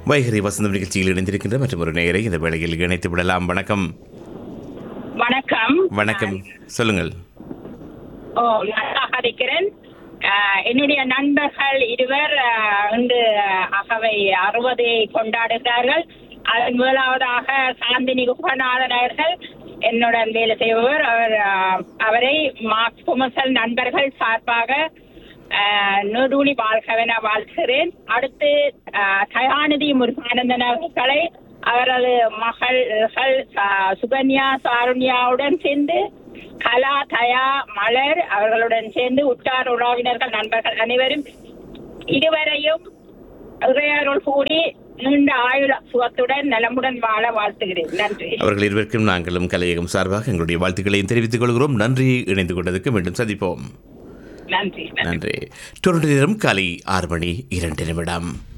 வைகரி வசந்தம் நிகழ்ச்சியில் இணைந்திருக்கின்ற மற்றும் ஒரு நேயரை இந்த வேளையில் இணைத்து விடலாம் வணக்கம் வணக்கம் வணக்கம் சொல்லுங்கள் ஓ நல்லா இருக்கிறேன் ஆஹ், என்னுடைய நண்பர்கள் இருவர் ஆஹ், இன்று அகவை அறுபதை கொண்டாடுகிறார்கள் அதன் முதலாவதாக சாந்தினி குகநாதன் அவர்கள் என்னுடன் வேலை செய்பவர் அவர் ஆஹ், அவரை மார்க் குமசல் நண்பர்கள் சார்பாக ஆஹ், நெடுலி வாழ்கவென வாழ்த்துகிறேன் அடுத்து ஆஹ், தயாநிதி முருகானந்தன் அவர்களை அவரது மகள்கள் ஆஹ், சுகன்யா சாருண்யாவுடன் சேர்ந்து கலா தயா மலர் அவர்களுடன் சேர்ந்து உற்றார் உறவினர்கள் நண்பர்கள் அனைவரும் இதுவரையும் இறையருள் கூடி நீண்ட ஆயுள சுகத்துடன் நலமுடன் வாழ வாழ்த்துகிறேன் நன்றி அவர்கள் இருவருக்கும் நாங்களும் கலையகம் சார்பாக எங்களுடைய வாழ்த்துக்களையும் தெரிவித்துக் கொள்கிறோம் நன்றி இணைந்து கொண்டதுக்கு மீண்டும் சந்திப்போம் நன்றி நன்றி நன்றி டொரண்டோ நேரம் காலை ஆறு மணி இரண்டு நிமிடம்